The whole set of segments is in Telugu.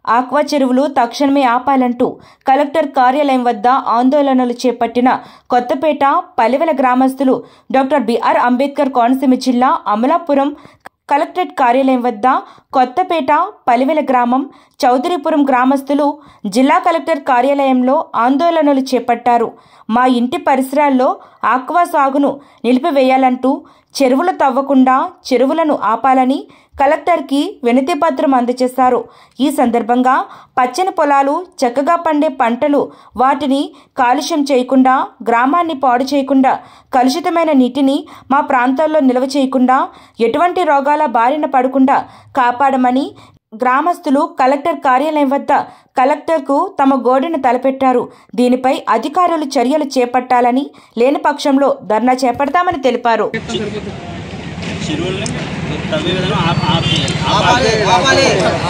ఆక్వా చెరువులు తక్షణమే ఆపాలంటూ కలెక్టర్ కార్యాలయం వద్ద ఆందోళనలు చేపట్టిన కొత్తపేట పలివెల గ్రామస్తులు డాక్టర్ బిఆర్ అంబేద్కర్ కోనసీమ జిల్లా అమలాపురం కలెక్టరేట్ కార్యాలయం వద్ద కొత్తపేట పలివెల గ్రామం చౌదరిపురం గ్రామస్తులు జిల్లా కలెక్టర్ కార్యాలయంలో ఆందోళనలు చేపట్టారు మా ఇంటి పరిసరాల్లో ఆక్వా సాగును నిలిపివేయాలంటూ చెరువులు తవ్వకుండా చెరువులను ఆపాలని కలెక్టర్కి వినతి పత్రం అందజేశారు ఈ సందర్భంగా పచ్చని పొలాలు చక్కగా పండే పంటలు వాటిని కాలుష్యం చేయకుండా గ్రామాన్ని పాడు చేయకుండా కలుషితమైన నీటిని మా ప్రాంతాల్లో నిల్వ చేయకుండా ఎటువంటి రోగాల బారిన పడకుండా కాపాడమని గ్రామస్తులు కలెక్టర్ కార్యాలయం వద్ద కలెక్టర్కు తమ గోడును తలపెట్టారు దీనిపై అధికారులు చర్యలు చేపట్టాలని లేని పక్షంలో ధర్నా చేపడతామని తెలిపారు చెరువుల్ని తవ్వే విధంగా ఆప్ ఆప్ చేయాలి. ఆపాలి ఆపాలి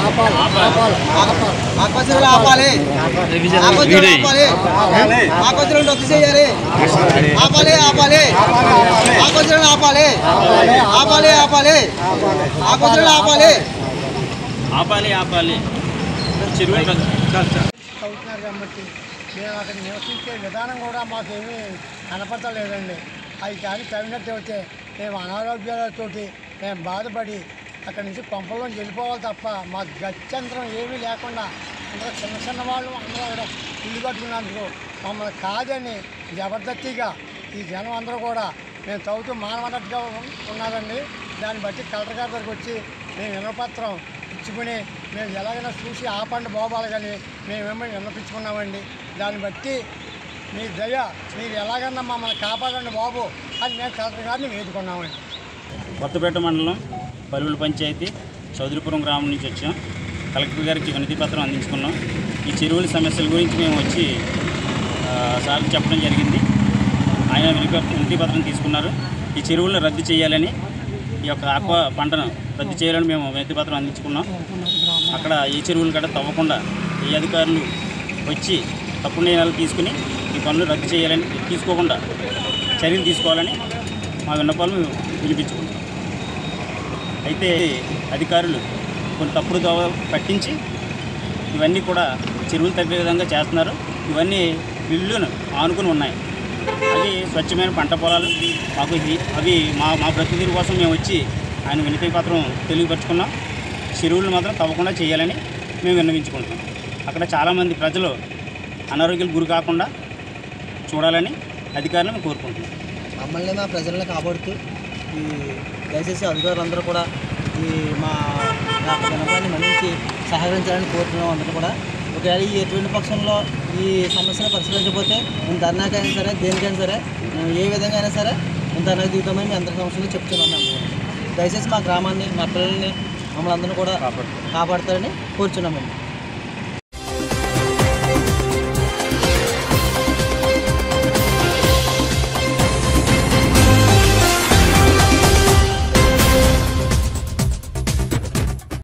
ఆకుపచ్చలు ఆపాలి ఆకుపచ్చలు ఆపాలి ఆకుపచ్చలు రద్దు చేయాలి ఆపాలి ఆపాలి ఆకుపచ్చలు ఆపాలి ఆపాలి ఆపాలి ఆకుపచ్చలు ఆపాలి ఆపాలి ఆపాలి చెరువులు రద్దు- అవుతున్నారు కాబట్టి మేము అక్కడ నివసించే విధానం కూడా మాకేమీ కనపడలేదండి అవి కానీ తగినట్టు అయితే మేము అనారోగ్యాలతోటి మేము బాధపడి అక్కడి నుంచి పంపలో వెళ్ళిపోవాలి తప్ప మాకు గత్యంతరం ఏమీ లేకుండా అందరూ చిన్న చిన్న వాళ్ళు అందరూ అక్కడ ఇల్లు కట్టుకున్నందుకు మమ్మల్ని కాదని జబర్దస్తిగా ఈ జనం అందరూ కూడా మేము తవ్వుతూ మానవన్నట్టుగా ఉన్నారండి దాన్ని బట్టి కలెక్టర్ గారి దగ్గరికి వచ్చి మేము వినపత్రం ఇచ్చుకుని మేము ఎలాగైనా చూసి ఆపండి బాబాలు కానీ మేమేమో విన్నపించుకున్నామండి దాన్ని బట్టి మీ దయ మీరు ఎలాగన్నా మమ్మల్ని కాపాడండి బాబు అని మేము కలెక్టర్ గారిని వేడుకున్నామండి కొత్తపేట మండలం పలువుల పంచాయతీ చౌదరిపురం గ్రామం నుంచి వచ్చాం కలెక్టర్ గారికి వినతి పత్రం అందించుకున్నాం ఈ చెరువుల సమస్యల గురించి మేము వచ్చి ఆ, సార్కి చెప్పడం జరిగింది ఆయన వినతి వినతి పత్రం తీసుకున్నారు ఈ చెరువులను రద్దు చేయాలని ఈ యొక్క ఆక్వా పంటను రద్దు చేయాలని మేము వినతి పత్రం అందించుకున్నాం అక్కడ ఏ చెరువులు కూడా తవ్వకుండా ఏ అధికారులు వచ్చి తప్పుడు నిర్ణయాలు తీసుకుని ఈ పనులు రద్దు చేయాలని తీసుకోకుండా చర్యలు తీసుకోవాలని మా విన్నపాలు మేము వినిపించుకున్నాం అయితే అధికారులు కొన్ని తప్పుడు దోవ పట్టించి ఇవన్నీ కూడా చెరువులు తప్పే విధంగా చేస్తున్నారు ఇవన్నీ ఇల్లును ఆనుకుని ఉన్నాయి అవి స్వచ్ఛమైన పంట పొలాలు మాకు ఇవి- అవి మా మా ప్రతినిధి కోసం మేము వచ్చి ఆయన వినతి పత్రం తెలియపరుచుకున్నాం చెరువులు మాత్రం తవ్వకుండా చేయాలని మేము విన్నవించుకుంటున్నాం అక్కడ చాలామంది ప్రజలు అనారోగ్యాలకు గురి కాకుండా చూడాలని అధికారులను మేము కోరుకుంటున్నాం మమ్మల్ని మా ప్రజలను కాపాడుతూ ఈ దయచేసి అధికారులందరూ కూడా ఈ మా మా వినపాన్ని మన్నించి సహకరించాలని కోరుతున్నాం అందరూ కూడా ఒకవేళ ఈ ఎటువంటి పక్షంలో ఈ సమస్యను పరిష్కరించకపోతే మేము ధర్నాకైనా సరే దేనికైనా సరే మేము ఏ విధంగా అయినా సరే మేము ధర్నా దిగుతామని మీ అందరి సమస్యలు చెప్తున్నాం మేము దయచేసి మా గ్రామాన్ని మా పిల్లల్ని మమ్మల్ని అందరూ కూడా కాపాడుతారని కోరుచున్నామండి